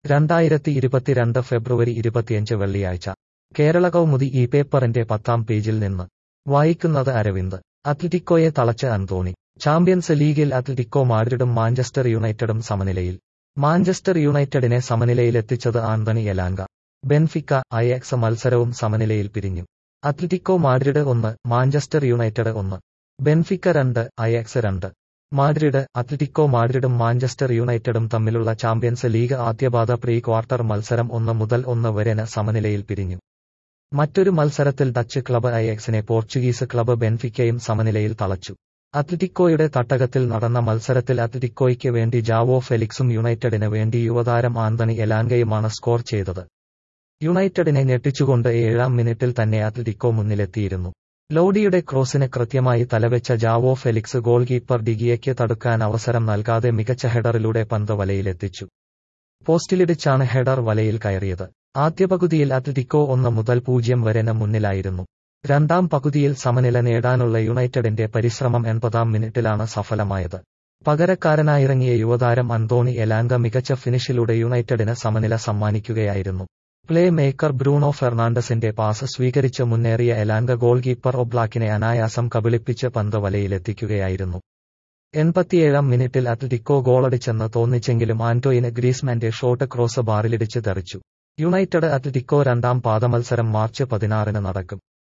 രണ്ടായിരത്തി ഇരുപത്തിരണ്ട് ഫെബ്രുവരി ഇരുപത്തിയഞ്ച് വെള്ളിയാഴ്ച കേരള കൗമുദി ഈ പേപ്പറിന്റെ പത്താം പേജിൽ നിന്ന് വായിക്കുന്നത് അരവിന്ദ് അത്ലറ്റിക്കോയെ തളച്ച് അന്തോണി ചാമ്പ്യൻസ് ലീഗിൽ അത്ലറ്റിക്കോ മാഡ്രിഡും മാഞ്ചസ്റ്റർ യുണൈറ്റഡും സമനിലയിൽ മാഞ്ചസ്റ്റർ യുണൈറ്റഡിനെ സമനിലയിലെത്തിച്ചത് ആന്റണി എലാങ്ക ബെൻഫിക്ക അയക്സ് മത്സരവും സമനിലയിൽ പിരിഞ്ഞു അത്ലറ്റിക്കോ മാഡ്രിഡ് ഒന്ന് മാഞ്ചസ്റ്റർ യുണൈറ്റഡ് ഒന്ന് ബെൻഫിക്ക രണ്ട് അയക്സ് രണ്ട് മാഡ്രിഡ് അത്ലറ്റിക്കോ മാഡ്രിഡും മാഞ്ചസ്റ്റർ യുണൈറ്റഡും തമ്മിലുള്ള ചാമ്പ്യൻസ് ലീഗ് ആദ്യപാദ പ്രീ ക്വാർട്ടർ മത്സരം ഒന്ന് മുതൽ ഒന്ന് വരെന് സമനിലയിൽ പിരിഞ്ഞു മറ്റൊരു മത്സരത്തിൽ ഡച്ച് ക്ലബ് അയക്സിനെ പോർച്ചുഗീസ് ക്ലബ് ബെൻഫിക്കയും സമനിലയിൽ തളച്ചു അത്ലറ്റിക്കോയുടെ തട്ടകത്തിൽ നടന്ന മത്സരത്തിൽ അത്ലറ്റിക്കോയ്ക്ക് വേണ്ടി ജാവോ ഫെലിക്സും യുണൈറ്റഡിന് വേണ്ടി യുവതാരം ആന്റണി എലാങ്കയുമാണ് സ്കോർ ചെയ്തത് യുണൈറ്റഡിനെ ഞെട്ടിച്ചുകൊണ്ട് ഏഴാം മിനിറ്റിൽ തന്നെ അത്ലറ്റിക്കോ മുന്നിലെത്തിയിരുന്നു ലോഡിയുടെ ക്രോസിന് കൃത്യമായി തലവെച്ച ജാവോ ഫെലിക്സ് ഗോൾ കീപ്പർ ഡിഗിയയ്ക്ക് തടുക്കാൻ അവസരം നൽകാതെ മികച്ച ഹെഡറിലൂടെ പന്ത് വലയിലെത്തിച്ചു പോസ്റ്റിലിടിച്ചാണ് ഹെഡർ വലയിൽ കയറിയത് ആദ്യ പകുതിയിൽ അത്ലറ്റിക്കോ ഒന്ന് മുതൽ പൂജ്യം വരെന് മുന്നിലായിരുന്നു രണ്ടാം പകുതിയിൽ സമനില നേടാനുള്ള യുണൈറ്റഡിന്റെ പരിശ്രമം എൺപതാം മിനിറ്റിലാണ് സഫലമായത് പകരക്കാരനായിറങ്ങിയ യുവതാരം അന്തോണി എലാങ്ക മികച്ച ഫിനിഷിലൂടെ യുണൈറ്റഡിന് സമനില സമ്മാനിക്കുകയായിരുന്നു പ്ലേ മേക്കർ ബ്രൂണോ ഫെർണാണ്ടസിന്റെ പാസ് സ്വീകരിച്ച് മുന്നേറിയ എലാങ്ക ഗോൾ കീപ്പർ ഒബ്ലാക്കിനെ അനായാസം കബളിപ്പിച്ച് പന്ത് വലയിലെത്തിക്കുകയായിരുന്നു എൺപത്തിയേഴാം മിനിറ്റിൽ അത്ലറ്റിക്കോ ഗോളടിച്ചെന്ന് തോന്നിച്ചെങ്കിലും ആന്റോയിന് ഗ്രീസ്മാന്റെ ഷോട്ട് ക്രോസ് ബാറിലിടിച്ച് തെറിച്ചു യുണൈറ്റഡ് അത്ലറ്റിക്കോ രണ്ടാം പാദമത്സരം മാർച്ച് പതിനാറിന് നടക്കും